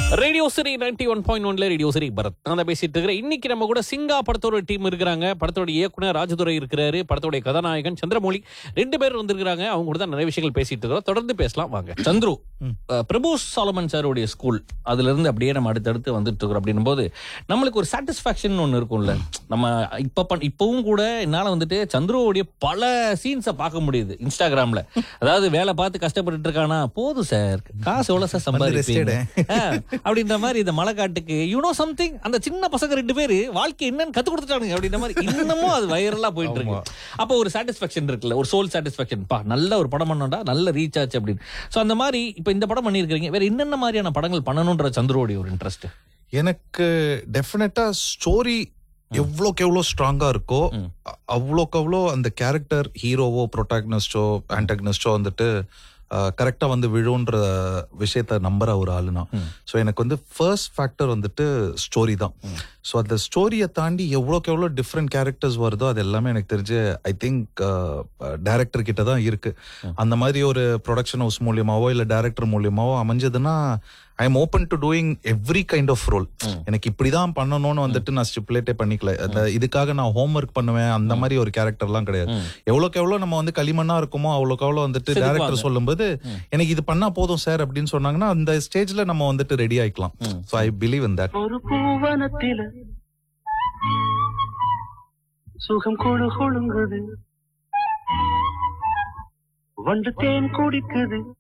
Radio City ninety one point ஒன்ல radio City Bharath நான் தான் பேசிட்டு இருக்கிறேன் இன்னைக்கு நம்ம கூட சிங்கா படத்தோட டீம் இருக்கிறாங்க படத்தோட இயக்குனர் ராஜதுரை இருக்கிறாரு படத்தோட கதாநாயகன் சந்திரமௌலி ரெண்டு பேர் வந்திருக்கிறாங்க அவங்க கூட தான் நிறைய விஷயங்கள் பேசிட்டு இருக்கிறோம் தொடர்ந்து பேசலாம் வாங்க சந்துரு அஹ், பிரபு சாலமன் சாருடைய ஸ்கூல் அதுல இருந்து அப்படியே நம்ம அடுத்தடுத்து வந்துட்டு இருக்கிறோம் அப்படின்னும் போது நம்மளுக்கு ஒரு சாட்டிஸ்பாக்சன் ஒன்று இருக்கும்ல நம்ம இப்ப பண்- இப்பவும் கூட என்னால வந்துட்டு சந்துருவோடைய பல சீன்ஸை பார்க்க முடியுது இன்ஸ்டாகிராம்ல அதாவது வேலை பார்த்து கஷ்டப்பட்டுட்டு இருக்கானா போதும் சார் காசு எவ்வளவு சார் சம்பாதிப்பீங்க ஆ, அப்படின்ற மாதிரி இந்த மலைக்காட்டுக்கு யூ நோ சம்திங் அந்த சின்ன பசங்க ரெண்டு பேரு வாழ்க்கை என்னன்னு கத்து கொடுத்துட்டானுங்க அப்படின்ற மாதிரி இன்னமும் அது வைரலா போயிட்டு இருக்கு அப்போ ஒரு சாட்டிஸ்பாக்சன் இருக்குல்ல ஒரு சோல் சாட்டிஸ்பாக்சன் பா நல்ல ஒரு படம் பண்ணோம்டா நல்ல ரீச் ஆச்சு அப்படின்னு சோ அந்த மாதிரி இப்போ இந்த படம் பண்ணியிருக்கீங்க வேற என்னென்ன மாதிரியான படங்கள் பண்ணணும்ன்ற சந்துருவோடைய ஒரு இன்ட்ரெஸ்ட் எனக்கு டெஃபினட்டா ஸ்டோரி எவ்வளோக்கு எவ்வளோ ஸ்ட்ராங்கா இருக்கோ ம். அ- அவ்வளோக்கு அவ்வளோ அந்த கேரக்டர் ஹீரோவோ ப்ரொட்டாக்னிஸ்டோ ஆன்டக்னிஸ்டோ வந்துட்டு கரெக்டா வந்து விழுன்ற விஷயத்த நம்புற ஒரு ஆளு நான் ம். ஸோ எனக்கு வந்து ஃபர்ஸ்ட் ஃபேக்டர் வந்துட்டு ஸ்டோரி தான் ஸோ அந்த ஸ்டோரியை தாண்டி எவ்வளோக்கு எவ்வளோ டிஃப்ரெண்ட் கேரக்டர்ஸ் வருதோ அது எல்லாமே எனக்கு தெரிஞ்சு ஐ திங்க் டைரக்டர் கிட்ட தான் இருக்கு அந்த மாதிரி ஒரு ப்ரொடக்ஷன் ஹவுஸ் மூலியமாவோ இல்லை டைரக்டர் மூலியமாவோ அமைஞ்சதுன்னா I am open to doing every kind of role எனக்கு இப்படிதான் பண்ணணும்னு வந்துட்டு நான் ஸ்டிப்புலேட்டே பண்ணிக்கல அந்த இதுக்காக நான் ஹோம்ஒர்க் பண்ணுவேன் அந்த மாதிரி ஒரு கேரக்டர்லாம் கிடையாது எவ்வளோக்கு எவ்வளோ நம்ம வந்து களிமண்ணா இருக்குமோ அவ்வளோக்கு அவ்வளோ வந்துட்டு செதுக்குவாங்க. டேரக்டர் சொல்லும்போது எனக்கு இது பண்ணா போதும் சார் அப்படின்னு சொன்னாங்கன்னா அந்த ஸ்டேஜ்ல நம்ம வந்துட்டு ரெடி ஆயிக்கலாம் so I believe in that ஒரு பூவனத்தில சுகம் கொழு கொழுங்குது வண்டு தேன் குடிக்குது